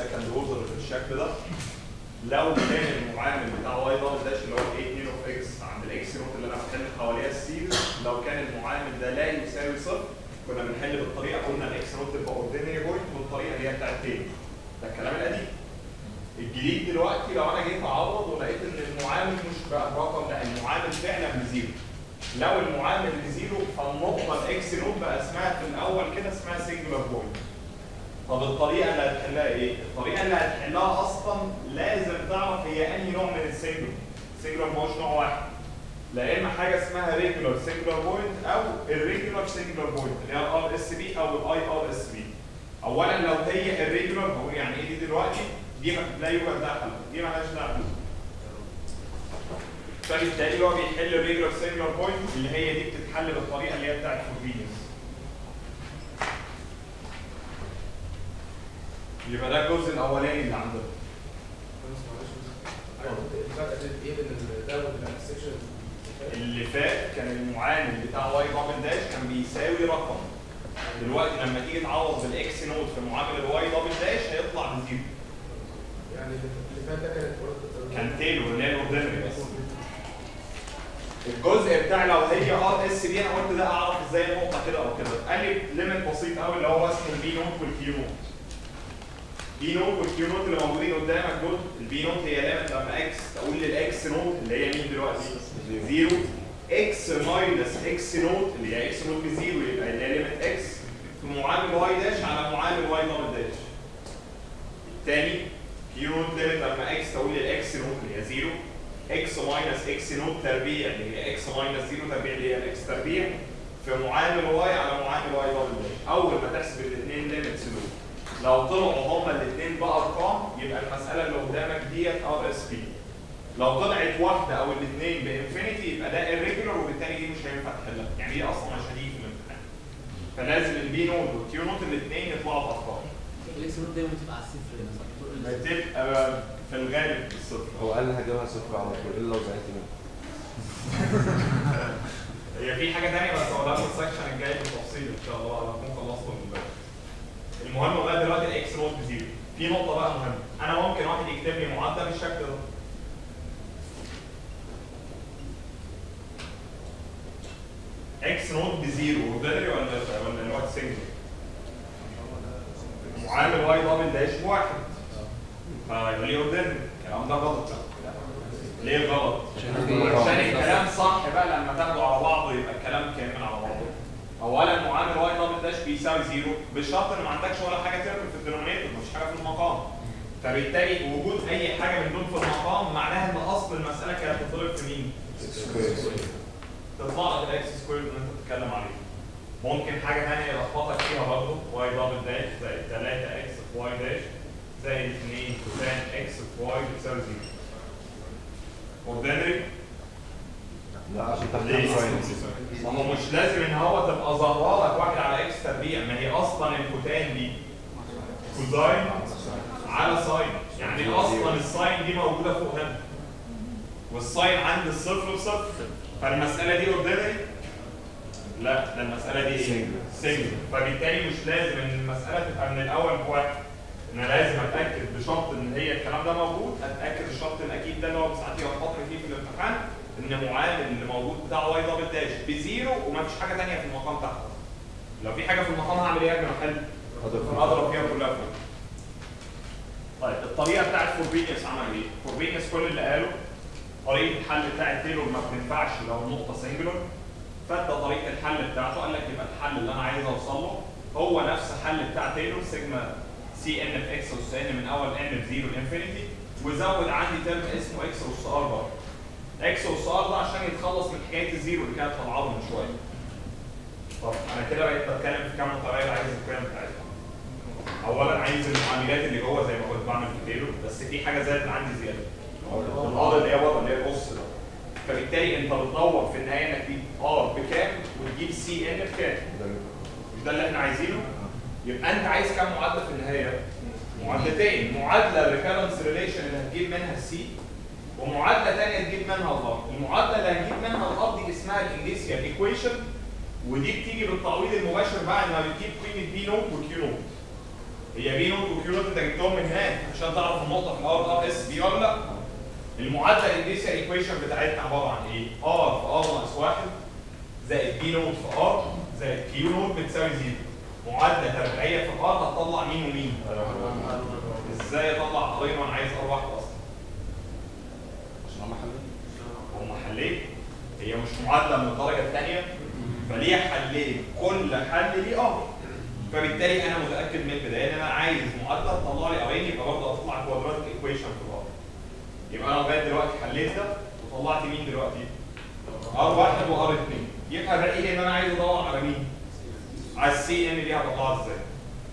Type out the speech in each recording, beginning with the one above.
السكند اوردر بالشكل ده لو كان المعامل بتاع واي دبل داش اللي هو الاي 2 اوف اكس عند الاكس نوت اللي انا بحل حواليها السيريز لو كان المعامل ده لا يساوي صفر كنا بنحل بالطريقه قلنا الاكس نوت تبقى اوردينري بوينت بالطريقه اللي هي بتاعت تاني ده الكلام القديم الجديد دلوقتي لو انا جيت اعوض ولقيت ان المعامل مش بقى رقم لا المعامل فعلا بزيرو لو المعامل بزيرو فالنقطه الاكس نوت بقى اسمها في الاول كده اسمها سنجولار بوينت طب الطريقه اللي هتحلها ايه؟ الطريقه اللي هتحلها اصلا لازم تعرف هي انهي نوع من السنجولار سنجولار ما هوش نوع واحد لا اما حاجه اسمها ريجولار سنجولار بوينت او الريجولار سنجولار بوينت اللي هي الار اس بي او الاي ار اس بي اولا لو هي الريجولار هقول يعني ايه دي دلوقتي دي ما- لا يوجد لها حل دي مالهاش لها حل فبالتالي هو بيحل الريجولار سنجولار بوينت اللي هي دي بتتحل بالطريقه اللي هي بتاعت فورفينيوس يبقى ده الجزء الاولاني اللي عندنا بس معلش بس. عارف الفرق بين ايه بين ده وبين السكشن اللي فات كان المعامل بتاع واي دبل داش كان بيساوي رقم دلوقتي لما تيجي تعوض بالاكس نوت في معامل الواي دبل داش هيطلع بزيرو يعني اللي فات ده كانت برضه- كان تيلو اللي هي الاوردينري بس الجزء بتاع لو هي ار اس بي انا قلت ده اعرف ازاي نقطه كده او كده قال لي ليميت بسيط قوي اللي هو اسمه البي نوت والكيو نوت بي نوت والكيو نوت اللي موجودين قدامك دول البي نوت هي ليميت لما اكس تقول للاكس نوت اللي هي مين دلوقتي؟ زيرو اكس ماينس اكس نوت اللي هي اكس نوت بزيرو يبقى اللي هي ليميت اكس في معامل واي داش على معامل واي دبل داش الثاني كيو نوت ليميت لما اكس تقول للاكس نوت اللي هي زيرو اكس ماينس اكس نوت تربيع اللي هي اكس ماينس زيرو تربيع اللي هي الاكس تربيع في معامل واي على معامل واي دبل داش اول ما تحسب الاثنين ليميتس دول لو طلعوا هما الاثنين بارقام يبقى المساله اللي قدامك ديت ار اس بي لو طلعت واحده او الاثنين بانفينيتي يبقى ده irregular وبالتالي دي مش هينفع تحلها يعني دي اصلا مش هتيجي في الامتحان فلازم البي نوت والكيو نوت الاثنين يطلعوا بارقام الاكس نوت دايما بتبقى على الصفر هنا صح؟ بتبقى في الغالب الصفر هو قال لي هجيبها صفر على طول الا لو زعلت منه هي في حاجه ثانيه بس هو ده في السكشن الجاي بالتفصيل ان شاء الله هكون خلصته ال- المهم لغايه دلوقتي الاكس نوت بزيرو في نقطه بقى مهمه انا ممكن واحد يكتب لي معدل بالشكل ده اكس نوت بزيرو اوردينري ولا ولا اللي هو سنجل معامل واي دبل داش بواحد فيبقى ليه اوردينري الكلام ده غلط ليه غلط؟ عشان الكلام صح بقى لما تاخده على بعضه يبقى الكلام كامل على بعضه. اولا معامل واي دبل داش بيساوي زيرو بشرط ان ما عندكش ولا حاجه ترمي في الدينومينيتور مفيش حاجه في المقام. فبالتالي وجود اي حاجه من دول في المقام معناها ان اصل المساله كانت بتضرب في مين؟ تطلع لك الاكس سكوير اللي انت بتتكلم عليه. ممكن حاجه ثانيه يلخبطك فيها برضه واي دبل داش زائد 3 اكس في واي داش زائد 2 كوسان اكس في واي بتساوي زيرو. اوردينري لا عشان ليه؟ تاخد ساين ما هو مش لازم ان هو تبقى ظاهره لك واحد على اكس تربيع ما هي اصلا الكوتان دي كوزاين على ساين يعني اصلا الساين دي موجوده فوق هنا والساين عند الصفر بصفر فالمساله دي اوردينري لا ده المساله دي ايه؟ Singular. سنجل فبالتالي مش لازم ان المساله تبقى من الاول بواحد انا لازم اتاكد بشرط ان هي الكلام ده موجود اتاكد الشرط الاكيد ده اللي هو ساعات يلخبطني فيه في الامتحان ان معامل اللي موجود بتاع واي دبل داش بزيرو ومفيش حاجه ثانيه في المقام تحت لو في حاجه في المقام هعمل ايه؟ اجمع حل اضرب فيها كلها فوق طيب الطريقه بتاعت فوربينيوس عمل ايه؟ فوربينيوس كل اللي قاله طريقه الحل بتاعت تيلور ما بتنفعش لو النقطه سنجلر فادى طريقه الحل بتاعته قال لك يبقى الحل اللي انا عايز اوصل له هو نفس الحل بتاع تيلور سيجما سي ان في اكس اس ان من اول ان بزيرو لانفينيتي وزود عندي ترم اسمه اكس اس ار برضه اكس اس ار ده عشان يتخلص من حكايه الزيرو اللي كانت طالعه له من شويه طب انا كده بقيت بتكلم في كام متغير عايز القيم بتاعتهم اولا عايز المعاملات اللي جوه زي ما كنت بعمل في تيلور بس في حاجه زادت عندي زياده الار اللي هي بره اللي هي القص ده فبالتالي انت بتدور في النهايه انك تجيب ار بكام وتجيب سي ان بكام مش ده اللي احنا عايزينه يبقى انت عايز كام معادله في النهايه معادلتين معادله الريكالنس ريليشن اللي هتجيب منها السي ومعادله ثانيه تجيب منها الار المعادله اللي هتجيب منها الار دي اسمها الانديسيال ايكويشن ودي بتيجي بالتعويض المباشر بعد ما بتجيب قيمه بي نوت وكيو نوت هي بي نوت وكيو نوت انت جبتهم من هناك عشان تعرف النقطه في الار ار اس دي ولا لا المعادله الانديسيال ايكويشن بتاعتنا عباره عن ايه؟ ار في ار ناقص واحد زائد بي نوت في ار زائد كيو نوت بتساوي زيرو معادله تربيعيه في الار هتطلع مين ومين؟ ازاي اطلع قرين وانا عايز ار واحده اصلا؟ عشان هم حلين هم حلين هي مش معادله من الدرجه الثانيه فليها حلين كل حل ليه ار فبالتالي انا متاكد من البدايه ان انا عايز معادله تطلع لي ارين يبقى برضه هتطلع كوادراتيك ايكويشن في الار يبقى انا لغايه دلوقتي حليت ده وطلعت مين دلوقتي؟ ار واحد وار اثنين يبقى باقي لي ان انا عايز ادور على مين؟ على السي ان دي هطلعها ازاي؟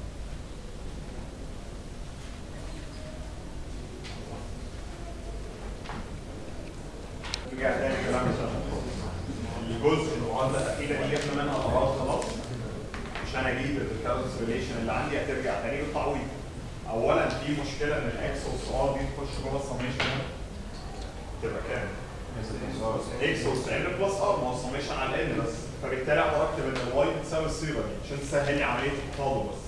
نرجع تاني كلام الجزء المعادله الاخيره دي جبنا منها قرارات خلاص عشان اجيب الريكارنس ريليشن اللي عندي هترجع تاني بالتعويض اولا في مشكله ان الاكس والار دي تخش جوه السميشن هنا تبقى كام؟ اكس اس ان بلس ار ما هو السميشن على الان بس فبالتالي اقدر اكتب ان الواي بتساوي الصيغه دي عشان تسهل لي عمليه التفاضل بس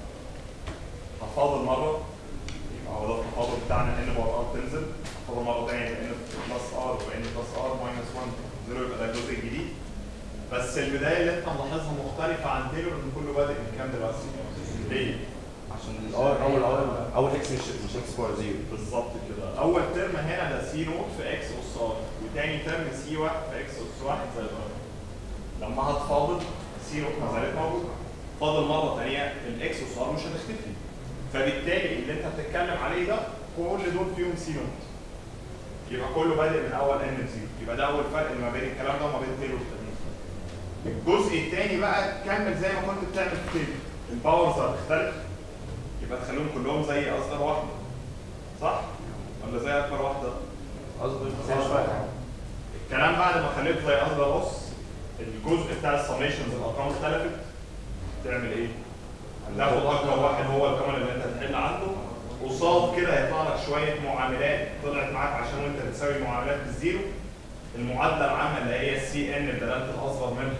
هفاضل مره يبقى هو ده التفاضل بتاعنا ان بار ار تنزل هفاضل مره ثانيه ان بلس ار وان بلس ار ماينس 1 0 يبقى ده الجزء الجديد بس البدايه اللي انت ملاحظها مختلفه عن تيلور ان كله بادئ من كام دلوقتي؟ ليه؟ عشان الار اول اول اول اكس مش مش اكس بار زيرو بالظبط كده اول ترم هنا ده سي نوت في اكس اس ار وتاني ترم سي 1 في اكس اس 1 زي الار لما هتفاضل سي نوت ما زالت موجوده فاضل مره ثانيه الاكس اس ار مش هتختفي فبالتالي اللي انت بتتكلم عليه ده كل دول فيهم سي نوت يبقى كله بادئ من اول ان زيرو يبقى ده اول فرق ما بين الكلام ده وما بين تيلور والتانيين الجزء الثاني بقى كمل زي ما كنت بتعمل في تيلور الباورز هتختلف يبقى تخليهم كلهم زي اصغر واحده صح؟ ولا زي اكبر واحده؟ قصدي الكلام بعد ما خليته زي اصغر نص الجزء بتاع السميشنز الارقام اختلفت تعمل ايه؟ تاخد اكبر واحد هو الكمان اللي انت هتحل عنده قصاد كده هيطلع لك شويه معاملات طلعت معاك عشان وانت بتساوي المعاملات بالزيرو المعادله العامه اللي هي السي ان بدلاله الاصغر منها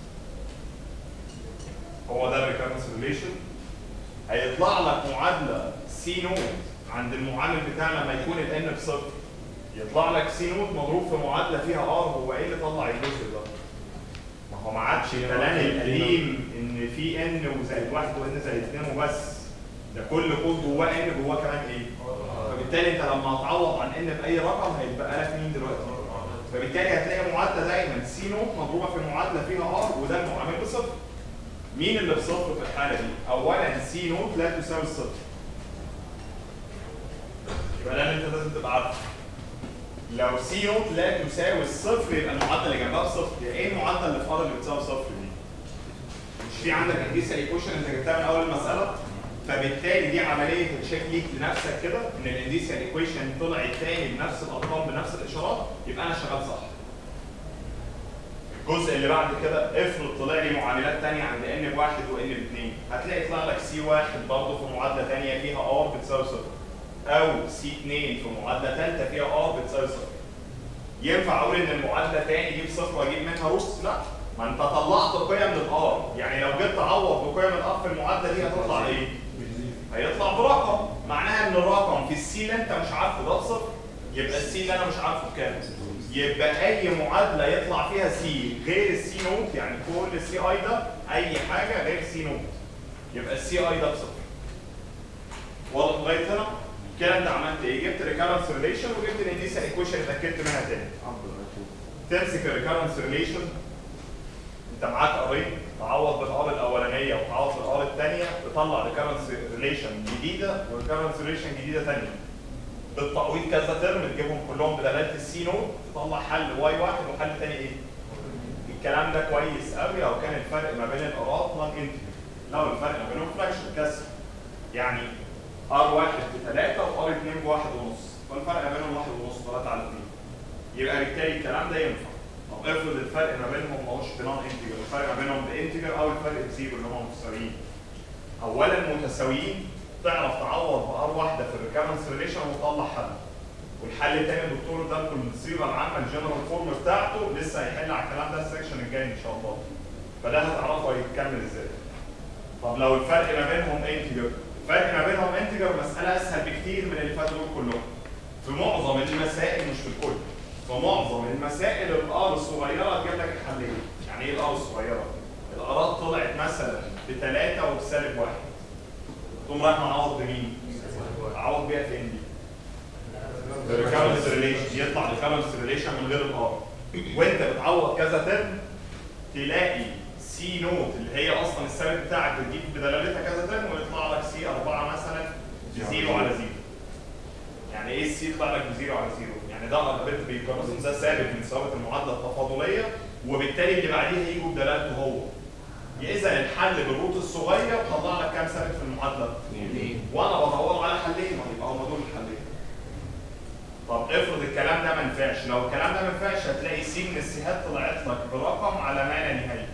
هو ده الريكارنس ريليشن هيطلع لك معادله سي نوت عند المعامل بتاعنا لما يكون الان بصفر يطلع لك سي نوت مضروب في معادله فيها ار هو ايه اللي طلع الجزء ده؟ ما هو ما عادش الكلام القديم ان في ان وزائد واحد وان زائد اثنين وبس ده كل كود جواه ان جواه كمان ايه؟ فبالتالي انت لما هتعوض عن ان باي رقم هيتبقى لك مين دلوقتي؟ فبالتالي هتلاقي معادله دايما سي نوت مضروبه في معادله فيها ار وده المعامل بصفر. مين اللي بصفر في الحاله دي؟ اولا سي نوت لا تساوي الصفر. يبقى ده اللي انت لازم تبقى عارفه. لو سي نوت لا تساوي الصفر يبقى المعادله اللي جنبها بصفر، يبقى ايه المعادله اللي في ار اللي بتساوي صفر دي؟ مش في عندك انديسيال ايكويشن انت جبتها من اول المساله؟ فبالتالي دي عمليه تشيك ليك لنفسك كده ان الانديسيال ايكويشن طلعت تاني بنفس الارقام بنفس الاشارات يبقى انا شغال صح. الجزء اللي بعد كده افرض طلع لي معادلات ثانيه عند ان بواحد وان باثنين هتلاقي يطلع لك سي واحد برضه في معادله ثانيه فيها ار بتساوي صفر او سي 2 في معادله ثالثه فيها ار بتساوي صفر. ينفع اقول ان المعادله ثاني دي بصفر واجيب منها روتس؟ لا ما انت طلعت قيم للار يعني لو جيت تعوض بقيم الار في المعادله دي هتطلع ايه؟ هيطلع برقم معناها ان الرقم في السي اللي انت مش عارفه ده بصفر يبقى السي اللي انا مش عارفه بكام يبقى اي معادله يطلع فيها سي غير السي نوت يعني كل السي اي ده اي حاجه غير سي نوت يبقى السي اي ده بصفر واضح لغايه هنا كده انت عملت ايه؟ جبت ريكارنس ريليشن وجبت الانديسيال ايكويشن اتاكدت منها تاني تمسك الريكارنس ريليشن انت معاك ارين تعوض بالار الاولانيه وتعوض بالار الثانيه تطلع ريكارنس ريليشن جديده وريكارنس ريليشن جديده ثانيه بالتعويض كذا ترم تجيبهم كلهم بدلاله السي نوت تطلع حل واي واحد وحل ثاني ايه؟ الكلام ده كويس قوي لو كان الفرق ما بين الارات نون انتجر لو الفرق ما بينهم فراكشن كسر يعني ار واحد بثلاثه وار اثنين بواحد ونص فالفرق ما بينهم واحد ونص ثلاثه على اثنين يبقى بالتالي الكلام ده ينفع طب افرض الفرق ما بينهم ما هوش بنون انتجر الفرق ما بينهم بانتجر او الفرق بزيرو اللي هم متساويين اولا متساويين تعرف تعوض بار واحده في الريكارنس ريليشن وتطلع حل والحل الثاني الدكتور ده لكم الصيغه العامه الجنرال فورم بتاعته لسه هيحل على الكلام ده السكشن الجاي ان شاء الله فده هتعرفوا هيتكمل ازاي طب لو الفرق ما بينهم انتجر فرق ما بينهم انتجر مساله اسهل بكتير من اللي فاتوا دول كلهم في معظم المسائل مش في الكل في معظم المسائل الار الصغيره تجيب لك الحلين يعني ايه الار الصغيره الارات طلعت مثلا بثلاثه وبسالب واحد تقوم رايح معوض بمين؟ عوض بيها فين دي؟ الريكارنس ريليشن يطلع الريكارنس ريليشن من غير الار وانت بتعوض كذا ترم تلاقي سي نوت اللي هي اصلا الثابت بتاعك بتجيب بدلالتها كذا ترم ويطلع لك سي 4 مثلا بزيرو على زيرو يعني ايه السي يطلع لك بزيرو على زيرو؟ يعني ده اربط بيكون ده ثابت من ثوابت المعادله التفاضليه وبالتالي اللي بعديها يجوا بدلالته هو اذا الحل بالروت الصغير طلع لك كام ثابت في المعادله؟ وانا بدور على حلين يبقى هم دول الحلين طب افرض الكلام ده ما نفعش لو الكلام ده ما نفعش هتلاقي سي من السيهات طلعت لك برقم على ما لا نهايه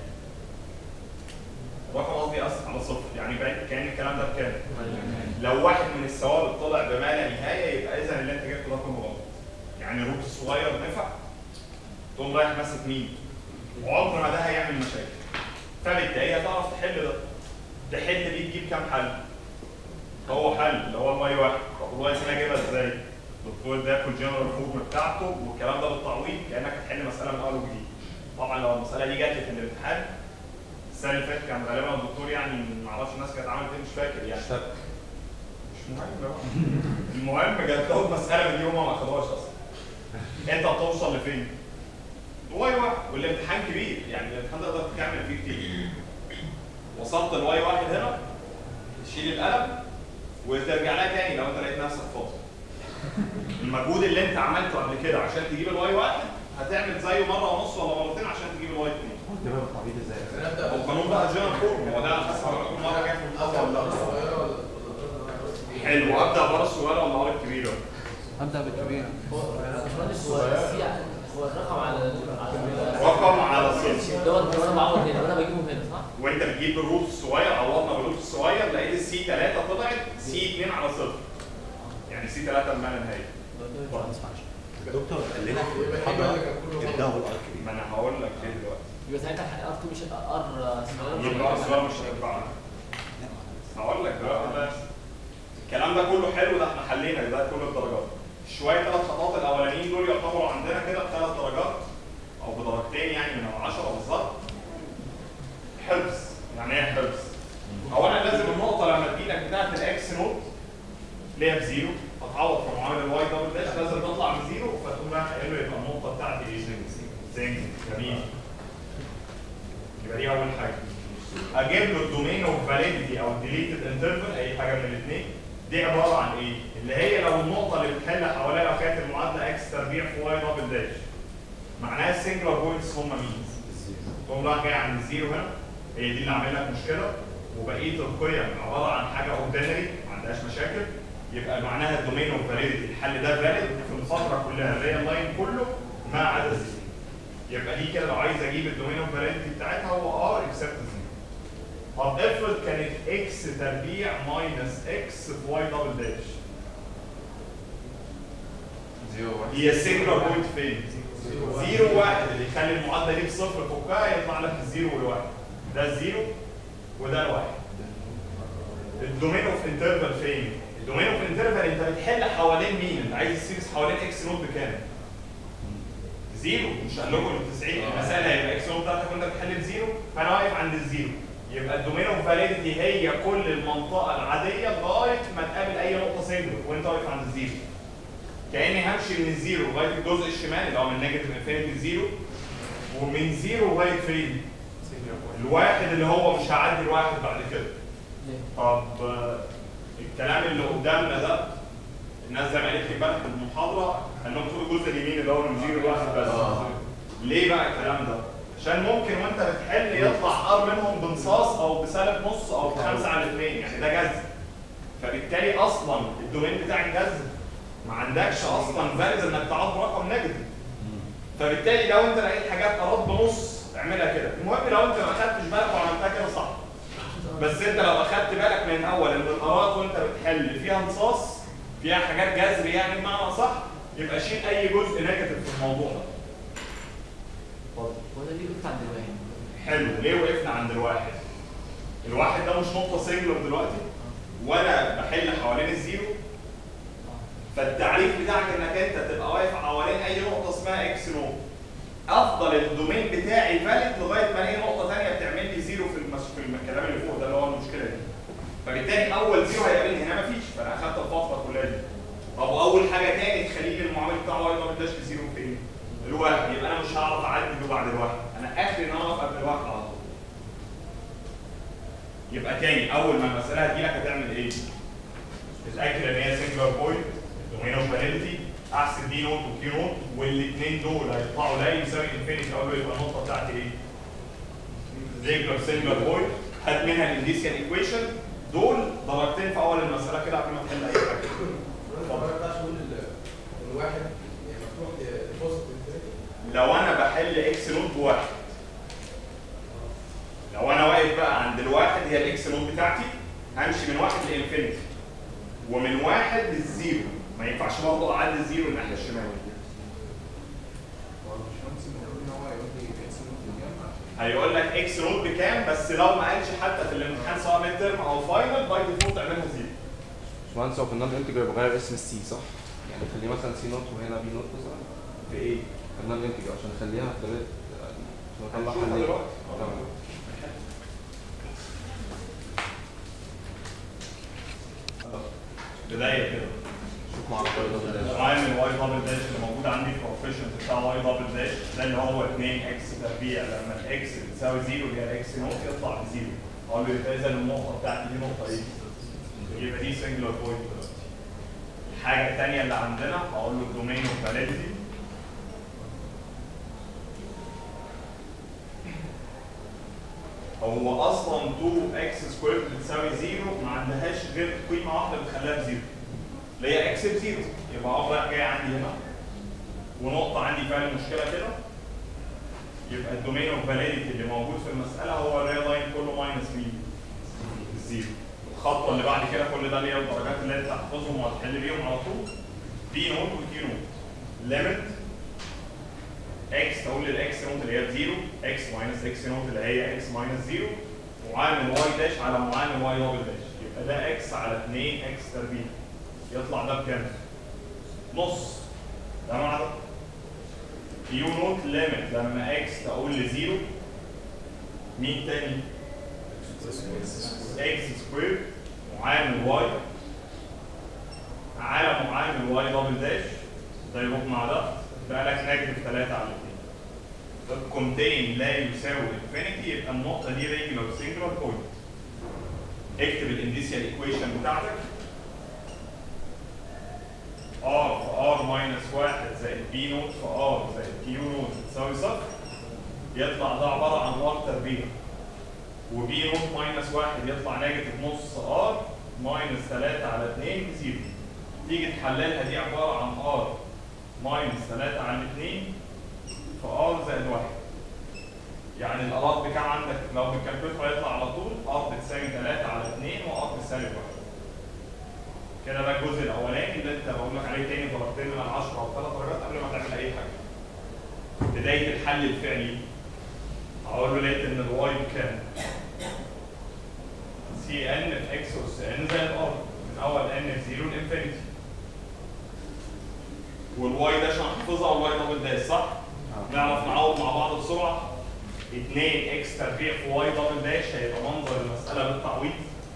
رقم قصدي اصلا على صفر يعني بقى- كان الكلام ده بكام لو واحد من الثوابت طلع بما لا نهايه يبقى اذا اللي انت جبته رقم غلط يعني الروت الصغير نفع تقوم رايح ماسك مين عمر ما ده هيعمل مشاكل فبالتالي هتعرف تحل ده تحل دي تجيب كام حل هو حل اللي هو الواي واحد طب الواي دي اجيبها ازاي؟ الدكتور ده كل جنرال فورم بتاعته والكلام ده بالتعويض كانك هتحل مساله من اول وجديد طبعا لو المساله دي جات لي في الامتحان السنه اللي فاتت كان غالبا الدكتور يعني ما اعرفش الناس كانت عملت ايه مش فاكر يعني مش مهم بقى. المهم جات لهم مساله من دي هم ما خدوهاش اصلا انت بتوصل لفين؟ واي واحد والامتحان كبير يعني الامتحان تقدر تعمل فيه كتير وصلت لواي واحد هنا تشيل القلم وترجع لها تاني لو انت لقيت نفسك فاضي المجهود اللي انت عملته قبل كده عشان تجيب الواي واحد هتعمل زيه مره ونص ولا مرتين عشان تجيب الواي اتنين ده بقى بالتعبيط ازاي؟ نبدا هو قانون بقى جنرال فورم هو ده على حسب كل مره جاي في المحاضره ولا لا صغيره ولا ولا- حلو ابدا بره الصغيره ولا بره الكبيره؟ هبدا بالكبير هو هو السي هو الرقم على على رقم على صفر اللي هو اللي انا بعوض هنا وانا بجيبه هنا صح؟ وانت بتجيب الروت الصغير عوضنا بالروت الصغير لقيت السي 3 طلعت سي 2 على صفر يعني سي 3 بما لا نهايه دكتور قال لنا في المحاضره ابداوا بالار كبير ما انا هقول لك ليه دلوقتي يبقى ساعتها ار 2 مش ار صغير يبقى الصغير مش هينفع هقول لك دلوقتي بس الكلام ده كله حلو ده احنا حلينا ده كل الدرجات شويه ثلاث خطوات الاولانيين دول يعتبروا عندنا كده بثلاث درجات او بدرجتين يعني من العشره بالظبط حفظ يعني ايه حفظ؟ اولا لازم النقطه لما تجيلك بتاعت الاكس نوت اللي هي بزيرو فتعوض في معامل الواي دبل داش لازم تطلع بزيرو فتقوم رايح قايل له يبقى النقطه بتاعتي ايه؟ زنج جميل يبقى دي اول حاجه اجيب له الدومين اوف فاليديتي او الديليتد انترفال اي حاجه من الاثنين دي عباره عن ايه؟ اللي هي لو النقطه اللي بتحل حواليها لو كانت المعادله اكس تربيع في واي دبل داش معناها السنجلر بوينتس هم مين؟ تقوم رايح جاي عند الزيرو هنا هي دي اللي عامل لك مشكله وبقيه القيم عباره عن حاجه اوردينري ما عندهاش مشاكل يبقى معناها الدومين اوف فاليديتي الحل ده فاليد في الفتره كلها الريال لاين كله ما عدا الزيرو يبقى دي كده لو عايز اجيب الدومين اوف فاليديتي بتاعتها هو ار اكسبت زيرو طب افرض كانت اكس تربيع ماينس اكس في واي دبل داش هي السنجلر بوينت فين؟ زيرو واحد اللي يخلي المعادله دي بصفر فكها يطلع لك الزيرو والواحد ده الزيرو وده الواحد الدومين اوف انترفال فين؟ الدومين اوف انترفال انت بتحل حوالين مين؟ انت عايز السيريز حوالين اكس نوت بكام؟ زيرو مش قال لكم ال 90 المساله هيبقى اكس نوت بتاعتك وانت بتحل بزيرو فانا واقف عند الزيرو يبقى الدومين اوف فاليديتي هي كل المنطقه العاديه لغايه ما تقابل اي نقطه سنجل وانت واقف عند الزيرو كاني همشي من الزيرو لغايه الجزء الشمالي اللي هو من نيجاتيف انفينيتي زيرو ومن زيرو لغايه فين؟ الواحد اللي هو مش هعدي الواحد بعد كده ليه؟ طب آه، الكلام اللي قدامنا ده الناس زي ما قالت لي امبارح في المحاضره انهم طول الجزء اليمين اللي هو من زيرو لواحد بس ليه بقى الكلام ده؟ عشان ممكن وانت بتحل يطلع ار منهم بنصاص او بسالب نص او بخمسه على اثنين يعني ده جذب فبالتالي اصلا الدومين بتاعك جذب ما عندكش اصلا فاليد انك تعوض رقم نيجاتيف فبالتالي لو انت لقيت حاجات اراد بنص اعملها كده المهم لو انت ما اخدتش بالك وعملتها كده صح بس انت لو اخدت بالك من الاول ان الارات وانت بتحل فيها انصاص فيها حاجات جذر يعني بمعنى صح يبقى شيل اي جزء نيجاتيف في الموضوع ده هو ده ليه وقفت عند الواحد؟ حلو ليه وقفنا عند الواحد الواحد ده مش نقطه سنجلر دلوقتي وانا بحل حوالين الزيرو فالتعريف بتاعك انك انت تبقى واقف حوالين اي نقطه اسمها اكس نو افضل الدومين بتاعي فاليد لغايه ما الاقي نقطه ثانيه بتعمل لي زيرو في المس... في الكلام اللي فوق ده اللي هو المشكله دي فبالتالي اول زيرو هيقابلني هنا مفيش فانا اخدت الفتره كلها دي طب واول حاجه تاني تخلي لي المعامل بتاعه واي ما بداش لزيرو فين؟ الواحد يبقى انا مش هعرف اعدي له بعد الواحد انا اخري ان انا اقف قبل الواحد على طول يبقى تاني اول ما المساله هتجيلك هتعمل ايه؟ تتاكد ان هي سنجلر بوينت دومين اوف فاليديتي احسب دي نوت وكي نوت والاثنين دول هيطلعوا لا يساوي انفينيتي اقول له يبقى النقطه بتاعتي ايه؟ زيجلر سنجلر بوينت هات منها الانديسيان ايكويشن دول درجتين في اول المساله كده قبل ما تحل اي حاجه ما ينفعش نقول ال- الواحد يعني مفتوح لبوست لو انا بحل اكس نوت بواحد لو انا واقف بقى عند الواحد هي الاكس نوت بتاعتي همشي من واحد لانفينيتي ومن واحد للزيرو ما ينفعش برضه اعدي الزيرو الناحيه الشمال هيقول لك اكس نوت بكام بس لو ما قالش حتى في الامتحان سواء ميد ترم او فاينل باي ديفولت اعملها زيرو باشمهندس هو في النون انتجر بغير اسم السي صح؟ يعني خليه مثلا سي نوت وهنا بي نوت مثلا في ايه؟ في النون انتجر عشان نخليها في طريقه عشان نطلع هنشوفها حل دلوقتي. تمام بدايه كده شوف مع الفايل عامل واي دبل داش اللي موجود عندي في الكوفيشنت بتاع واي دبل داش ده اللي هو 2 اكس تربيع لما الاكس بتساوي زيرو اللي هي الاكس نوت يطلع بزيرو اقول له يبقى اذا النقطه بتاعتي دي نقطه ايه؟ يبقى دي سنجلر بوينت دلوقتي الحاجه الثانيه اللي عندنا هقول له الدومين اوف فاليديتي هو اصلا 2 اكس سكوير بتساوي زيرو ما عندهاش غير قيمه واحده بتخليها بزيرو اللي هي اكس بزيرو يبقى اه بقى جاي عندي هنا ونقطه عندي فيها المشكله كده يبقى الدومين اوف فاليديتي اللي موجود في المساله هو الريال لاين كله ماينس مين؟ الزيرو الخطوه اللي بعد كده كل ده اللي هي الدرجات اللي انت هتحفظهم وهتحل بيهم على طول بي نوت وكي نوت ليميت اكس تقول للاكس نوت اللي هي بزيرو اكس ماينس اكس نوت اللي هي اكس ماينس زيرو وعامل واي داش على معامل واي دبل داش يبقى ده اكس على 2 اكس تربيع يطلع ده بكام؟ نص ده معنى يو نوت ليميت لما اكس تقول لزيرو مين تاني؟ اكس سكوير معامل واي على معامل واي دبل داش ده يروح مع ده بقى لك نيجاتيف 3 على 2 ده كونتين لا يساوي انفينيتي يبقى النقطه دي ريجولار سنجلر بوينت اكتب الانديسيال ايكويشن بتاعتك ار في ار ماينس 1 زائد بي نوت في ار زائد كيو نوت بتساوي صفر يطلع ده عباره عن ار تربيع وبي نوت ماينس 1 يطلع نيجاتيف نص ار ماينس 3 على 2 بزيرو تيجي تحللها دي عباره عن ار ماينس 3 على 2 في ار زائد 1 يعني الارات بكام عندك لو بالكالكوليتر هيطلع على طول ار بتساوي 3 على 2 وار بتساوي 1 كده ده الجزء الاولاني اللي انت بقول لك عليه تاني درجتين من العشرة او ثلاث درجات قبل ما تعمل اي حاجه بدايه الحل الفعلي هقول له لقيت ان الواي بكام؟ سي ان في اكس اس ان زائد ار من اول ان في 0 لانفينيتي والواي ده عشان احفظها والواي دبل داش صح؟ نعرف نعوض مع بعض بسرعه 2 اكس تربيع في واي دبل داش هيبقى منظر المساله بالتعويض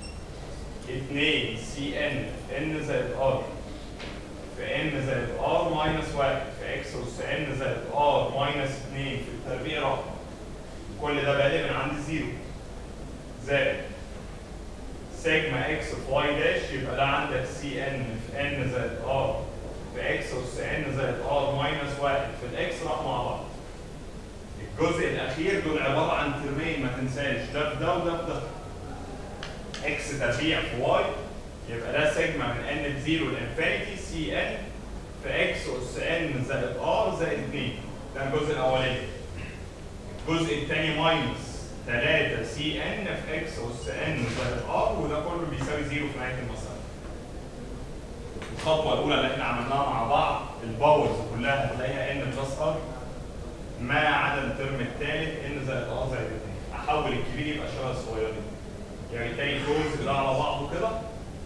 2 سي ان ان زائد ار في ان زائد ار ماينس 1 في اكس اس ان زائد ار ماينس 2 في التربيع رقم كل ده بادئ من عند الزيرو زائد سيجما اكس في واي داش يبقى ده عندك سي ان في ان زائد ار في اكس اس ان زائد ار ماينس 1 في الاكس راح مع بعض الجزء الاخير دول عباره عن ترمين ما تنساش ده في ده وده في ده اكس تربيع في واي يبقى ده سيجما من ان بزيرو لانفينيتي سي ان في اكس اس ان زائد ار زائد 2 ده الجزء الاولاني الجزء الثاني ماينس 3 سي ان في اكس اس ان زائد ار وده كله بيساوي زيرو في نهايه المساله الخطوه الاولى اللي احنا عملناها مع بعض الباورز كلها هتلاقيها ان بلس ار ما عدا الترم الثالث ان زائد ار زائد 2 احول الكبير يبقى شبه الصغيرين يعني تاني جزء ده على بعضه كده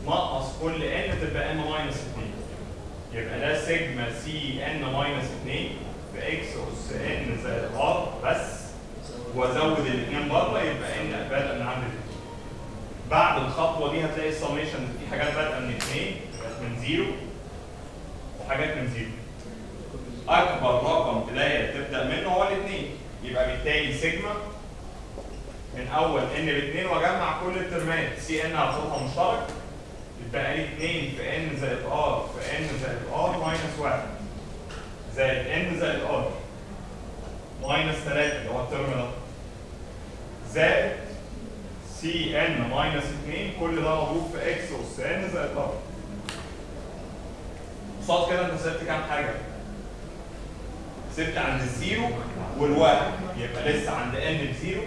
نقص كل ان تبقى ان ماينس 2 يبقى ده سيجما سي ان ماينس 2 في اكس اس ان زائد ار بس وازود الاثنين بره يبقى ان بادئ من عند الاثنين بعد الخطوه دي هتلاقي السميشن في حاجات بادئه من 2 من زيرو وحاجات من زيرو اكبر رقم بدايه تبدا منه هو الاثنين يبقى بالتالي سيجما من اول ان باثنين واجمع كل الترمات سي ان هاخدها مشترك يبقى لي 2 في ان زائد ار في ان زائد ار ماينس 1 زائد ان زائد ار ماينس 3 اللي هو الترم ده زائد سي ان ماينس 2 كل ده مضروب في اكس اس ان زائد ار قصاد كده انت سبت كام حاجه؟ سبت عند الزيرو والواحد يبقى لسه عند ان بزيرو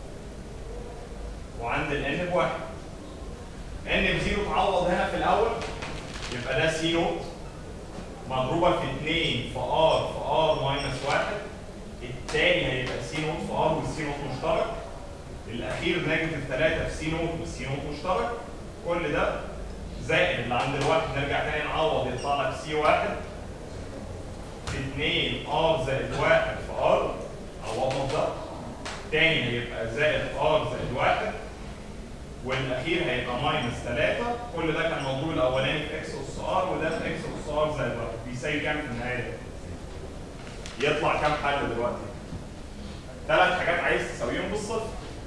وعند الان بواحد ان بزيرو تعوض هنا في الاول يبقى ده سي نوت مضروبه في 2 في ار في ار ماينس 1 الثاني هيبقى سي نوت في ار والسي نوت مشترك الاخير نيجاتيف 3 في سي نوت والسي نوت مشترك كل ده زائد اللي عند الواحد نرجع تاني نعوض يطلع لك سي واحد في 2 ار زائد 1 في ار عوضنا ده تاني هيبقى زائد ار زائد 1 والاخير هيبقى ماينس 3 كل ده كان موضوع الاولاني في اكس اس ار وده في اكس اس ار زائد 1 بيساوي كام في النهايه؟ يطلع كام حل دلوقتي؟ ثلاث حاجات عايز تساويهم بالصفر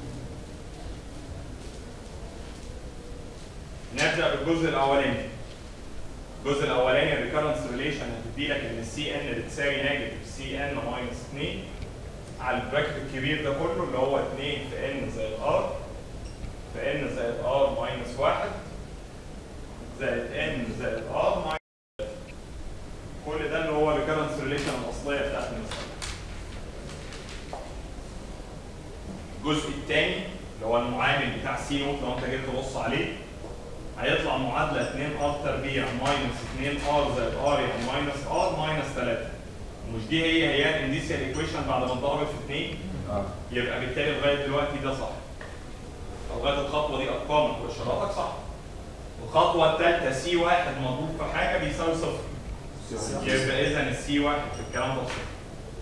نبدا بالجزء الاولاني الجزء الاولاني الريكرنس ريليشن هتدي لك ان السي ان بتساوي نيجاتيف سي ان ماينس 2 على البراكت الكبير ده كله اللي هو 2 في ان زائد ار في ان زائد ار ماينس 1 زائد ان زائد ار ماينس كل ده اللي هو الريكرنس ريليشن الاصليه بتاعت المساله الجزء الثاني اللي هو المعامل بتاع سي نوت لو انت جيت تبص عليه هيطلع معادله 2 ار تربيع ماينس 2 ار زائد ار يعني ماينس ار ماينس 3 مش دي هي هي الانديسيال ايكويشن بعد ما اتضربت في 2 اه يبقى بالتالي لغايه دلوقتي ده صح لغايه الخطوه دي ارقامك واشاراتك صح الخطوه الثالثه سي واحد مضروب في حاجه بيساوي صفر يبقى اذا السي واحد في الكلام ده صفر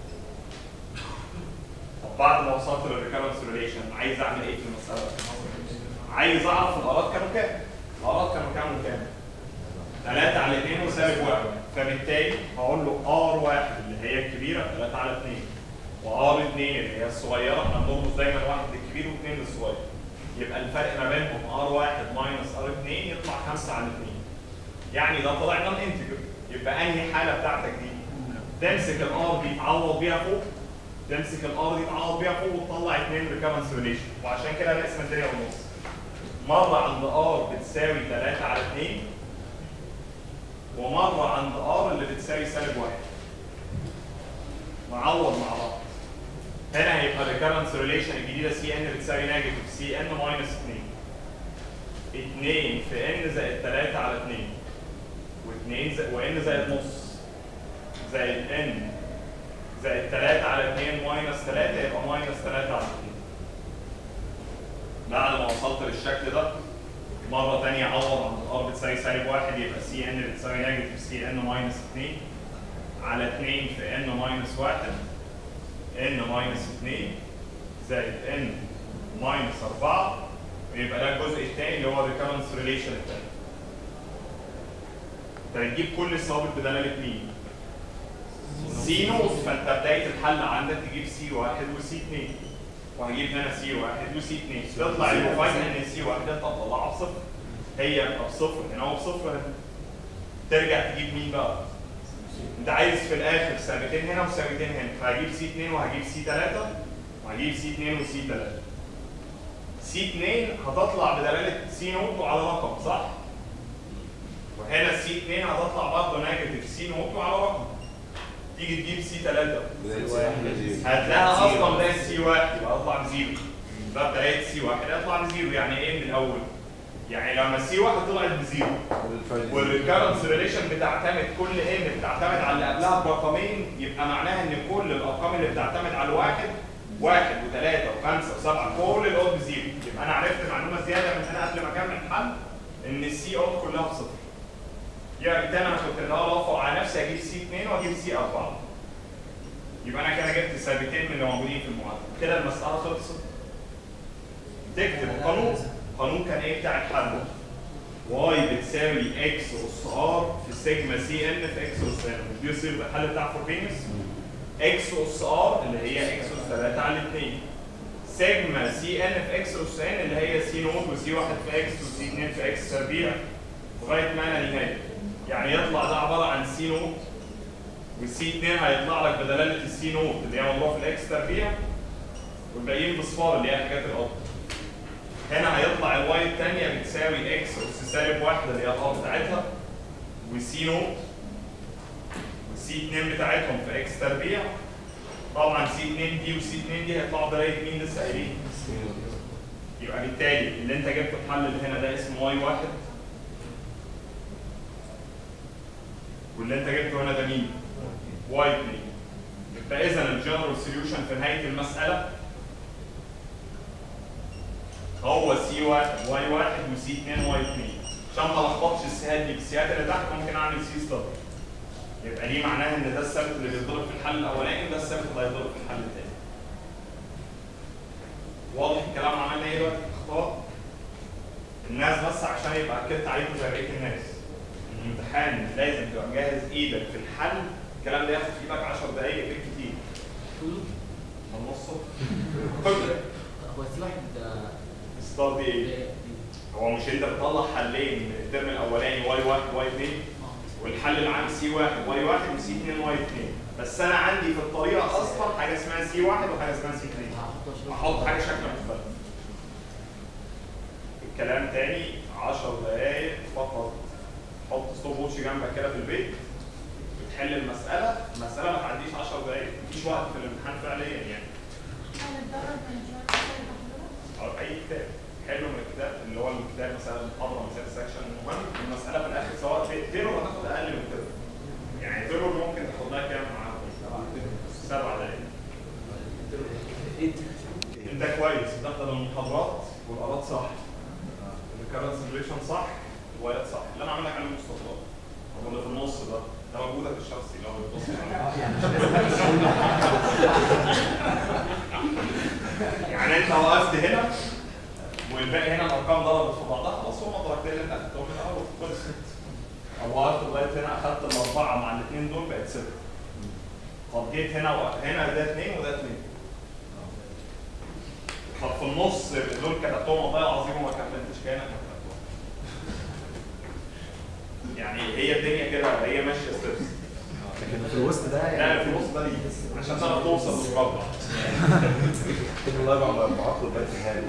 طب بعد ما وصلت للريكرنس ريليشن عايز اعمل ايه في المساله؟ عايز اعرف الاراء كانوا كام؟ الاراء كانوا كام وكام؟ 3 على 2 وسالب 1 فبالتالي هقول له ار واحد اللي هي الكبيره 3 على 2 وار 2 اللي هي الصغيره احنا بنربط دايما واحد للكبير واثنين للصغير يبقى الفرق ما بينهم ار واحد ماينس ار 2 يطلع 5 على 2 يعني ده طلع نون انتجر يبقى انهي حاله بتاعتك دي؟ تمسك الار دي تعوض بيها فوق تمسك الار دي تعوض بيها فوق وتطلع اثنين ريكرنس ريليشن وعشان كده نقسم الدنيا ونص مره عند ار بتساوي 3 على 2 ومره عند ار اللي بتساوي سالب 1 نعوض مع بعض هنا هيبقى الريكرنس ريليشن الجديده سي ان بتساوي نيجاتيف سي ان ماينس 2 2 في ان زائد 3 على 2 و2 زائد وان زائد نص زائد ان زائد 3 على 2 ماينس 3 يبقى ماينس 3 على 2 بعد ما وصلت للشكل ده مرة تانية عوض عند الار بتساوي سالب واحد يبقى سي ان بتساوي نيجاتيف سي ان ماينس 2 على 2 في ان ماينس 1 ان ماينس 2 زائد ان ماينس 4 ويبقى ده الجزء الثاني اللي هو الريكرنس ريليشن الثاني. انت هتجيب كل الثوابت بدلاله مين؟ سي نوت فانت بدايه الحل عندك تجيب سي واحد وسي 2 وهجيب هنا سي واحد وسي 2 تطلع المفاجاه ان سي واحد انت هتطلعها بصفر هي بصفر هنا وبصفر هنا ترجع تجيب مين بقى؟ انت عايز في الاخر ثابتين هنا وثابتين هنا فهجيب سي 2 وهجيب سي 3 وهجيب سي 2 وسي 3 سي 2 هتطلع بدلاله سي نوت وعلى رقم صح؟ وهنا سي 2 هتطلع برضه نيجاتيف سي نوت وعلى رقم تيجي تجيب سي 3 هتلاقيها اصلا بدايه سي 1 يبقى اطلع بزيرو ده بدايه سي 1 هيطلع بزيرو يعني ايه من الاول؟ يعني لما سي 1 طلعت بزيرو والريكرنس ريليشن بتعتمد كل ان بتعتمد على اللي قبلها برقمين يبقى معناها ان كل الارقام اللي بتعتمد على الواحد واحد وثلاثة وخمسة وسبعة كل الاوب بزيرو يبقى انا عرفت معلومة زيادة من هنا قبل ما اكمل الحل ان السي اوت كلها بصفر يعني بالتالي انا كنت الاول اوفر على نفسي اجيب سي 2 واجيب سي 4 يبقى انا كده جبت ثابتين من اللي موجودين في المعادله كده المساله خلصت تكتب قانون قانون كان ايه بتاع الحل واي بتساوي اكس اس ار في سيجما سي ان في اكس اس ان دي يصير الحل بتاع فوربينس اكس اس ار اللي هي اكس اس 3 على 2 سيجما سي ان في اكس اس ان اللي هي سي نوت وسي 1 في اكس وسي 2 في اكس تربيع لغايه ما انا نهايه يعني يطلع ده عباره عن سي نوت والسي 2 هيطلع لك بدلاله السي نوت اللي هي مضروبه في الاكس تربيع والباقيين بصفار اللي هي حاجات الاب هنا هيطلع الواي الثانيه بتساوي اكس اس سالب واحد اللي هي الاب بتاعتها وسي نوت والسي 2 بتاعتهم في اكس تربيع طبعا سي 2 دي وسي 2 دي هيطلعوا درايه مين لسه قايلين؟ يبقى بالتالي اللي انت جبته الحل اللي هنا ده اسمه واي واحد واللي انت جبته هنا ده مين؟ واي 2 يبقى اذا الجنرال سوليوشن في نهايه المساله هو سي واحد واي واحد وسي 2 واي 2 عشان ما الخبطش السيهات دي بالسيهات اللي تحت ممكن اعمل سي ستار يبقى دي معناها ان ده الثابت اللي بيتضرب في الحل الاولاني وده الثابت اللي هيتضرب في الحل الثاني واضح الكلام عملنا ايه دلوقتي اخطاء الناس بس عشان يبقى اكدت عليكم زي بقيه الناس الامتحان لازم تبقى مجهز ايدك في الحل الكلام ده ياخد في ايدك 10 دقائق بالكتير نصه هو سي واحد آه، ستار دي ايه؟ دي- هو مش انت بتطلع حلين من الترم الاولاني واي واحد واي 2 آه. والحل العام سي واحد واي واحد وسي 2 واي 2 بس انا عندي في الطريقه اصلا حاجه اسمها سي واحد وحاجه اسمها سي 2 هحط عشرة. احط حاجه شكل مختلف الكلام تاني 10 دقايق فقط حط ستوب ووتش جنبك كده في البيت بتحل المساله المساله ما تعديش 10 دقايق مفيش وقت في الامتحان فعليا يعني او اي كتاب حلو من الكتاب اللي هو الكتاب مثلا محاضره مثلا سكشن المهم المساله في الاخر سواء تيرور هتاخد اقل من كده يعني تيرور ممكن تاخد لها كام معاكم؟ سبع دقايق انت كويس بتحضر المحاضرات والقراءات صح الكارنت سيميوليشن صح الروايات صح اللي انا عامل لك عليه مستطيلات هو اللي في النص ده ده مجهودك الشخصي لو بتبص يعني انت وقفت هنا والباقي هنا الارقام ضربت في بعضها خلاص هم الدرجتين اللي انت اخدتهم من الاول خلصت او وقفت لغايه هنا اخدت الاربعه مع الاثنين دول بقت سته طب جيت هنا وقفت هنا ده اثنين وده اثنين طب في النص دول كتبتهم والله العظيم وما كملتش كانك ما كتبتهم يعني هي الدنيا كده هي ماشيه ستيبس لكن في الوسط ده لا في النص ده ليه عشان تعرف توصل للمربع كده الله يبقى بعت له البيت الهادي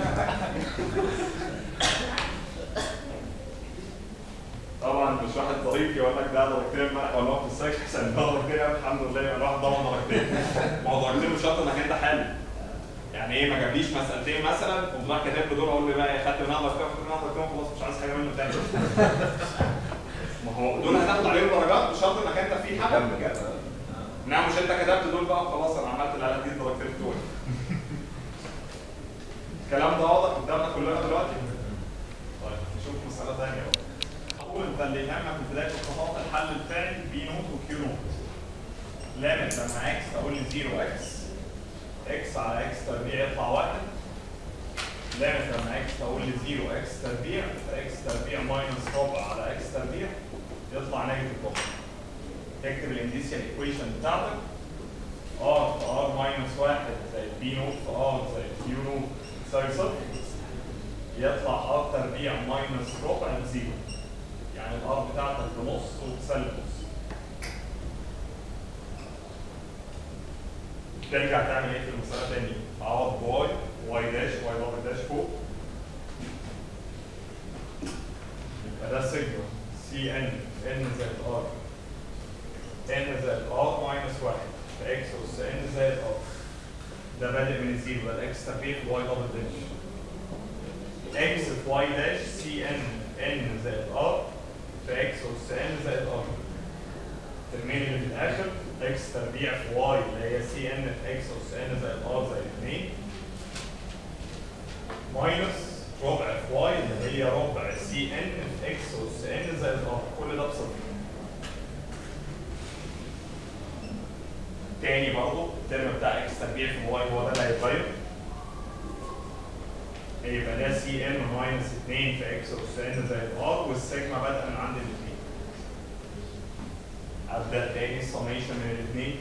طبعا مش واحد ظريف يقول لك ده درجتين ملح ولا هو في السايك احسن ده درجتين الحمد لله يبقى الواحد ضمن درجتين ما هو درجتين مش شرط انك انت حل يعني ايه ما جابليش مسألتين مثلا وطلع كاتب له دول اقول له بقى خدت منها درجتين خدت منها درجتين خلاص مش عايز حاجه منه تاني ما هو دول هتاخد عليهم درجات مش شرط انك انت في حاجه كمل كده نعم مش انت كتبت دول بقى خلاص انا عملت اللي على دي الدرجتين بتوعي الكلام ده واضح قدامنا كلنا دلوقتي طيب نشوف مسألة ثانية بقى هقول انت اللي يهمك في بداية الخطوات الحل بتاعي بي نوت وكيو نوت لامت لما اكس اقول لي 0 اكس اكس على اكس تربيع يطلع واحد لامت لما اكس اقول لي 0 اكس تربيع فاكس تربيع ماينس ربع على اكس تربيع يطلع نيجاتيف ربع تكتب الانديسيال ايكويشن بتاعتك ار في ار ماينس واحد زائد بي نوت في ار زائد كيو نوت يساوي صفر يطلع ار تربيع ماينس ربع بزيرو يعني الار بتاعتك بنص وبسالب نص ترجع تعمل ايه في المسألة تاني؟ تعوض بواي واي داش واي دبل داش فوق يبقى ده سيجما سي ان ان زائد ار ان زائد ار ماينس واحد في اكس اس ان زائد ار ده بادئ من الزيرو ده الاكس تربيع في واي دبل داش اكس في واي داش سي ان ان زائد ار في اكس اس ان زائد ار الترمين اللي في الاخر اكس تربيع في واي اللي هي سي ان في اكس اس ان زائد ار زائد 2 ماينس ربع في واي اللي هي ربع سي ان في اكس اس ان زائد ار كل ده بصفر تاني برضه الترم بتاع اكس تربيع في واي هو ده اللي هيتغير هيبقى ده سي ان ماينس 2 في اكس اس ان زائد ار والسيجما بادئه من عند الاثنين ابدا تاني السميشن من الاثنين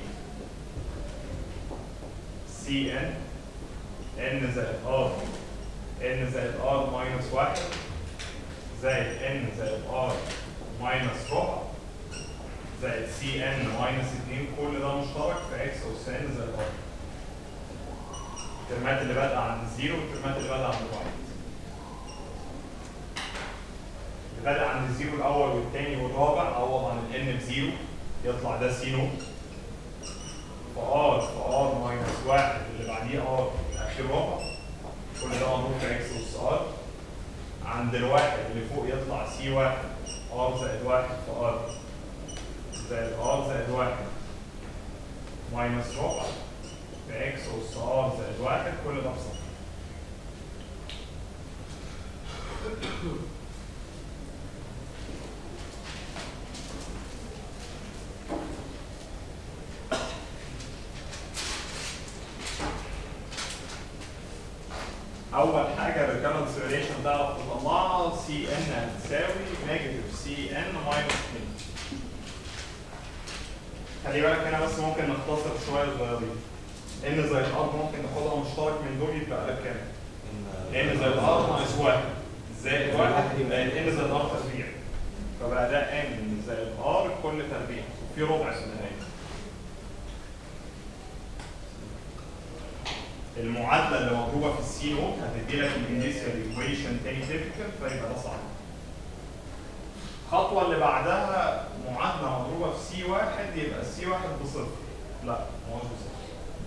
سي ان ان زائد ار ان زائد ار ماينس 1 زائد ان زائد ار ماينس ربع زائد سي ان ماينس 2 كل ده مشترك في اكس اس ان زائد ار الترمات اللي بادئه عند الزيرو والترمات اللي بادئه عند الواحد اللي بادئ عند الزيرو الاول والثاني والرابع عوض عن الان بزيرو يطلع ده سي نوت فار فار ماينس واحد اللي بعديه ار اخر ربع كل ده مضروب في اكس اس ار عند الواحد اللي فوق يطلع سي واحد ار زائد واحد في ار زائد ار زائد واحد ماينس ربع في اكس اس ار زائد واحد كل ده بصفر اول حاجه الريكرنس ريليشن تعرف تطلعها سي ان هتساوي نيجاتيف سي ان ماينس 2 خلي بالك هنا بس ممكن نختصر شويه صغيرين ان زائد ار ممكن ناخدها مشترك من دول يبقى لك كام؟ ان زائد ار ناقص واحد زائد واحد يبقى ان زائد ار تربيع فبقى ده ان زائد ار كل تربيع وفي ربع في النهايه المعادله اللي مضروبه في السي نوت هتدي لك الانيشال ايكويشن تاني تيبكال فيبقى ده صح. الخطوه اللي بعدها معادله مضروبه في سي واحد يبقى السي واحد بصفر. لا ما هوش بصفر.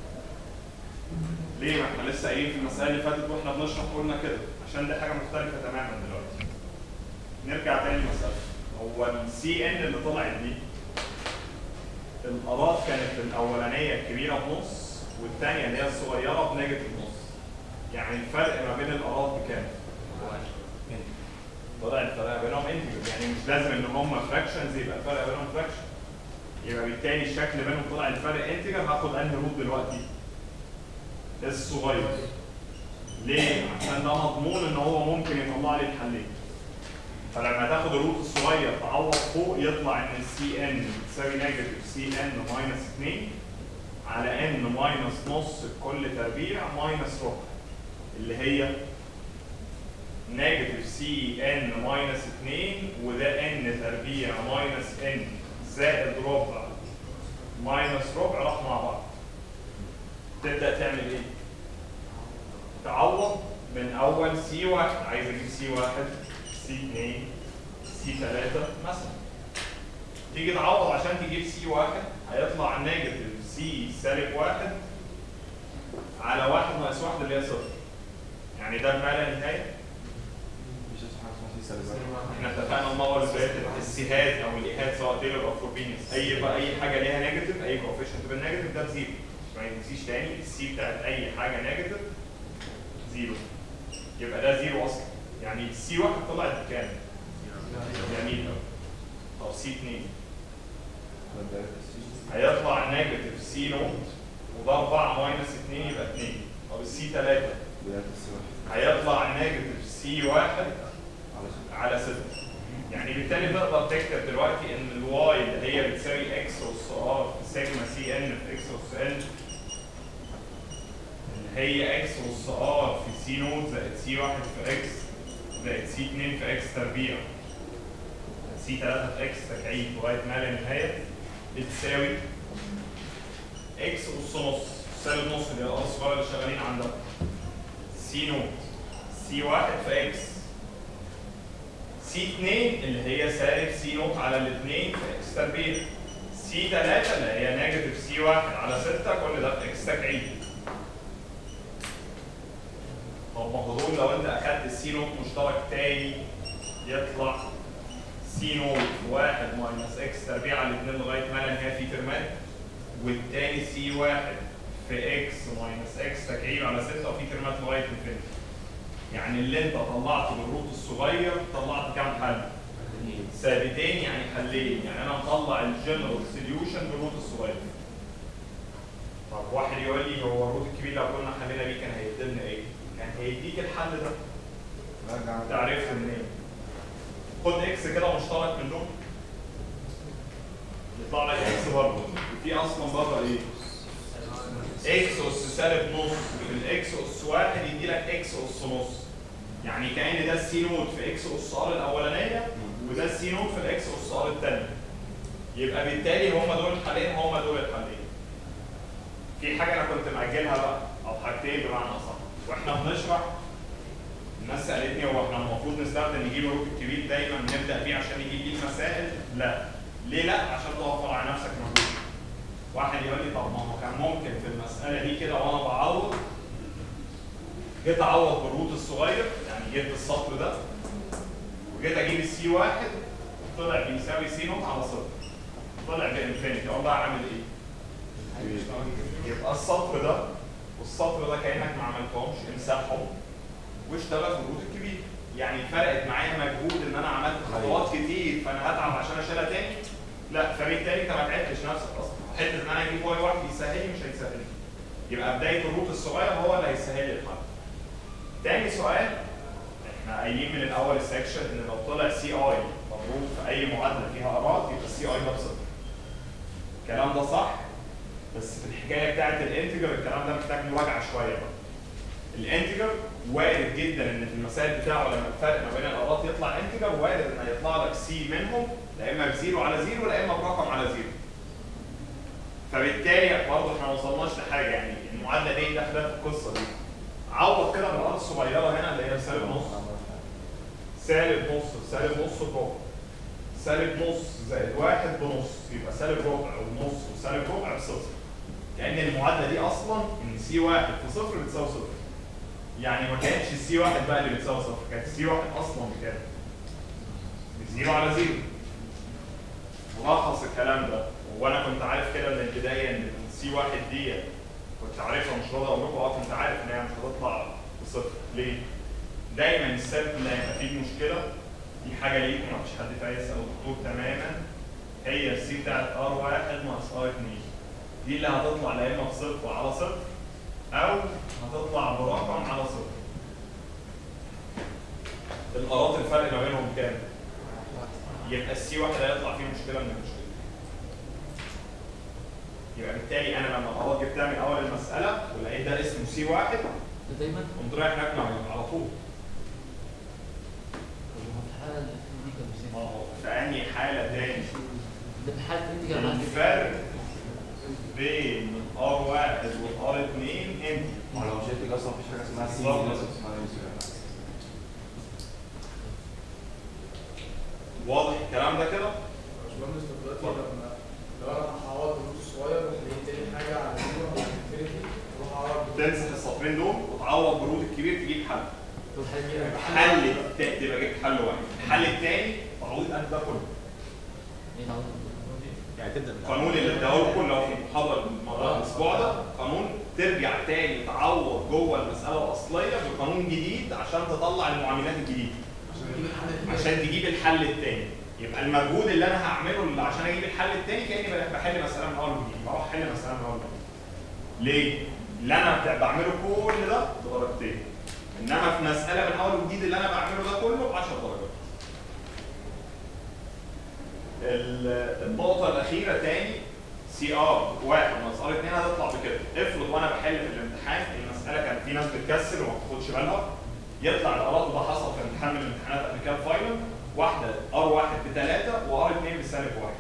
ليه؟ ما احنا لسه قايلين في المسائل اللي فاتت واحنا بنشرح قلنا كده عشان دي حاجه مختلفه تماما دلوقتي. نرجع تاني للمساله. هو السي ان اللي طلعت دي الارات كانت الاولانيه الكبيره بنص والثانيه اللي هي الصغيره بنيجاتيف نص يعني الفرق ما بين الارات بكام؟ طلع الفرق بينهم انتجر يعني مش لازم ان هم فراكشنز يبقى الفرق بينهم فراكشن يبقى بالتالي الشكل بينهم طلع الفرق انتجر هاخد انهي روت دلوقتي؟ الصغير ليه؟ عشان ده مضمون ان هو ممكن يطلع لي الحلين فلما تاخد الروت الصغير تعوض فوق يطلع ان السي ان تساوي نيجاتيف سي ان ماينس 2 على ان ماينس نص كل تربيع ماينس ربع اللي هي نيجاتيف سي ان ماينس 2 وده ان تربيع ماينس ان زائد ربع ماينس ربع راح مع بعض تبدا تعمل ايه؟ تعوض من اول سي واحد عايز اجيب سي واحد سي 2 سي 3 مثلا تيجي تعوض عشان تجيب سي واحد هيطلع نيجاتيف سي سالب واحد على واحد ناقص واحد اللي هي صفر يعني ده ما لا نهايه مش اسمه حاجه اسمها سي سالب واحد. احنا اتفقنا المره اللي فاتت السيهات او الايهات سواء تيلر او فوربينيوس اي بقى اي حاجه ليها نيجاتيف اي كوفيشنت بالنيجاتيف ده بزيرو ما تنسيش تاني السي بتاعت اي حاجه نيجاتيف زيرو يبقى ده زيرو اصلا يعني السي واحد طلعت بكام؟ جميل قوي طب سي 2 ده السي. هيطلع نيجاتيف سي نوت وده 4 ماينس 2 يبقى 2 طب السي 3 بداية السي واحد. هيطلع نيجاتيف سي 1 على صفر. على 6 يعني بالتالي تقدر تكتب دلوقتي ان الواي اللي هي بتساوي اكس اس ار في سيجما سي ان في اكس اس ان ان هي اكس اس ار في سي نوت زائد سي 1 في اكس زائد سي 2 في اكس تربيع سي 3 في اكس تكعيب لغايه ما لا نهايه بتساوي اكس اس نص سالب نص اللي هي الار الصغيره اللي شغالين عندها سي نوت سي 1 في اكس سي 2 اللي هي سالب سي نوت على الاثنين في اكس تربيع سي 3 اللي هي نيجاتيف سي 1 على 6 كل ده في اكس تكعيب طب ما هو دول لو انت اخدت السي نوت مشترك تاني يطلع سي نوت 1 ماينس اكس تربيع على الاثنين لغايه ما لا نهايه في ترمات والتاني سي 1 في اكس ماينس اكس تكعيب على 6 وفي ترمات لغايه انفينيتي يعني اللي انت طلعته بالروت الصغير طلعت كام حل؟ ثابتين يعني حلين يعني انا مطلع الجنرال سوليوشن بالروت الصغير طب واحد يقول لي هو الروت الكبير لو كنا حلينا بيه كان هيديلنا ايه؟ كان هيديك الحل ده تعرفه منين؟ خد اكس كده مشترك من دول يطلع لك اكس برضه وفي اصلا بره ايه؟ اكس اس سالب نص في الاكس اس واحد يدي لك اكس اس نص يعني كأن ده السي نوت في اكس اس ار الاولانيه وده السي نوت في الاكس اس ار الثانيه يبقى بالتالي هم دول الحلين هم دول الحلين في حاجه انا كنت مأجلها بقى او حاجتين بمعنى اصح واحنا بنشرح الناس سالتني هو احنا المفروض نستخدم نجيب الروت الكبير دايما نبدا بيه عشان نجيب بيه المسائل لا ليه لا عشان توفر على نفسك مجهود واحد يقول لي طب ما هو كان ممكن في المساله دي كده وانا بعوض جيت اعوض بالروت الصغير يعني جبت السطر ده وجيت اجيب السي واحد طلع بيساوي سي نوت على صفر طلع بانفينيتي اقوم بقى اعمل ايه؟ يبقى السطر ده والسطر ده كانك ما عملتهمش امسحهم واشتغل في الروت الكبير يعني فرقت معايا مجهود ان انا عملت خطوات كتير فانا هتعب عشان اشيلها تاني لا فبالتالي انت ما تعبتش نفسك اصلا حته ان انا اجيب واي واحد يسهل لي مش هيسهل لي يبقى بدايه الروت الصغير هو اللي هيسهل لي الحل تاني سؤال احنا قايلين من الاول السكشن ان لو طلع سي اي مضروب في اي معادله فيها ارات يبقى السي اي ده بصفر الكلام ده صح بس في الحكايه بتاعت الانتجر الكلام ده محتاج مراجعه شويه بقى الانتجر وارد جدا ان في المسائل بتاعه لما الفرق ما بين الارات يطلع انتجر وارد ان يطلع لك سي منهم لا اما بزيرو على زيرو لا اما برقم على زيرو فبالتالي برضه احنا ما وصلناش لحاجه يعني المعادله دي داخله في القصه دي عوض كده بالارات الصغيره هنا اللي هي سالب نص سالب نص سالب نص بربع سالب نص زائد واحد بنص يبقى سالب ربع ونص وسالب ربع بصفر كأن المعادلة دي أصلا إن سي واحد في صفر بتساوي صفر يعني ما كانتش السي واحد بقى اللي بتساوي صفر كانت السي واحد أصلا بكام؟ بزيرو على زيرو ملخص الكلام ده وانا كنت عارف كده من البدايه ان السي واحد دي كنت عارفها مش راضي اقول لكم اه كنت عارف ان هي مش هتطلع بصفر ليه؟ دايما السبب اللي هيبقى فيه مشكله دي حاجه ليكم ما فيش حد فيها يسال الدكتور تماما هي السي بتاعت ار واحد ناقص ار اتنين دي اللي هتطلع لا اما بصفر على صفر او هتطلع برقم على صفر الارات الفرق ما بينهم كام؟ يبقى السي واحد هيطلع فيه مشكله من المشكله يبقى بالتالي انا لما الارات جبتها من اول المساله ولقيت ده اسمه سي واحد ده دايما قمت رايح نجمع على طول الحالة اللي دي كان ما بيصير. هو في انهي حاله تاني ده في حالة انت كان معاك الفرق بين ار واحد والار اتنين انت ما لو شلت اصلا مفيش حاجه اسمها سي بالظبط. لازم اسمها يوزر واضح الكلام ده كده؟ باشمهندس طب دلوقتي لما لو انا هعوض الفلوس الصغير ولقيت تاني حاجه على زيرو على انفينيتي اروح اعوض تنسخ السطرين دول وتعوض برود الكبير تجيب حل طب الحالة دي أنا بحل حل التا- تبقى جبت حل واحد الحل الثاني تعويض انت ده كله ايه تعوض يعني تبدا من القانون اللي اداه لكم لو في المحاضره المره الاسبوع ده قانون ترجع تاني تعوض جوه المساله الاصليه بقانون جديد عشان تطلع المعاملات الجديده عشان اجيب الحل التاني. عشان تجيب الحل الثاني يبقى المجهود اللي انا هعمله اللي عشان اجيب الحل الثاني كاني بحل مساله من اول وجديد بروح احل مساله من اول وجديد ليه؟ اللي انا بتاع- بعمله كل ده بدرجتين انما في مساله من اول وجديد اللي انا بعمله ده كله ب 10 درجات ال- النقطة الأخيرة تاني سي ار واحد ناقص ار اتنين هتطلع بكده، افرض وأنا بحل في الامتحان المسألة كان في ناس بتكسل وما بتاخدش بالها يطلع الارات وده حصل في امتحان من الامتحانات قبل كده فاينل واحدة ار واحد بثلاثة وار اتنين بسالب واحد.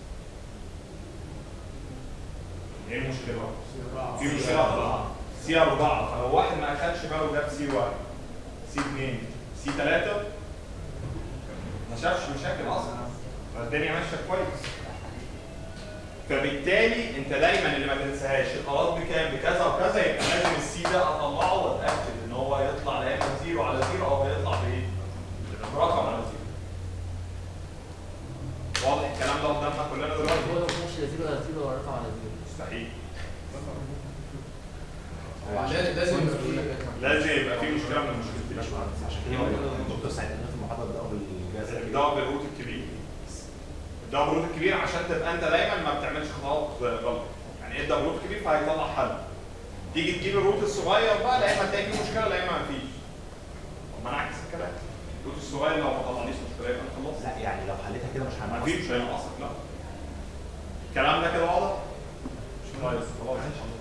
ايه المشكلة؟ في مشكلة أربعة سي أربعة فلو واحد ما أخدش باله جاب سي واحد سي اثنين سي ثلاثة ما شافش مشاكل أصلا فالدنيا ماشية كويس فبالتالي انت دايما اللي ما تنساهاش الارات بكام بكذا وكذا يبقى لازم السي ده اطلعه واتاكد ان هو يطلع لا اما زيرو على زيرو او يطلع بايه؟ برقم على زيرو. واضح الكلام ده قدامنا كلنا هو دلوقتي؟ لو ماشي لا زيرو ولا زيرو ولا رقم على زيرو مستحيل لازم لازم يبقى في لازم يبقى في مشكله من المشكلتين باشمهندس عشان كده بقول الدكتور ساعدنا في المحاضره ده بالجهاز ابدأوا بالروت الكبير ابدأوا بالروت الكبير عشان تبقى انت دايما ما بتعملش خطوات غلط يعني ابدأ بالروت الكبير فهيطلع حل تيجي تجيب الروت الصغير بقى لا اما تلاقي فيه مشكله لا اما ما فيش طب ما انا عكس الكلام الروت الصغير لو ما طلعنيش مشكله يبقى انا خلصت لا يعني لو حليتها كده مش ما هنعمل فيش هينقصك لا الكلام ده كده واضح؟ كويس خلاص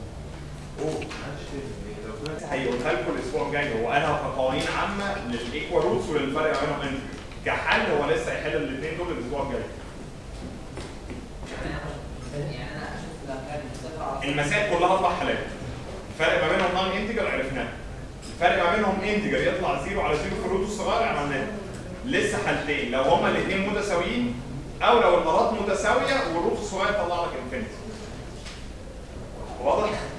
هيقولها لكم الاسبوع الجاي هو انا قوانين عامه للايكوال روتس وللفرق بينهم انت كحل هو لسه هيحل الاثنين دول الاسبوع الجاي يعني انا اشوف لو كان صفر المسائل كلها اربع حالات الفرق ما بينهم نون انتجر عرفناه الفرق ما بينهم انتجر يطلع زيرو على زيرو في الروت الصغير عملناه لسه حالتين لو هما الاثنين متساويين او لو الارات متساويه والروت الصغير طلع لك انفينيتي واضح؟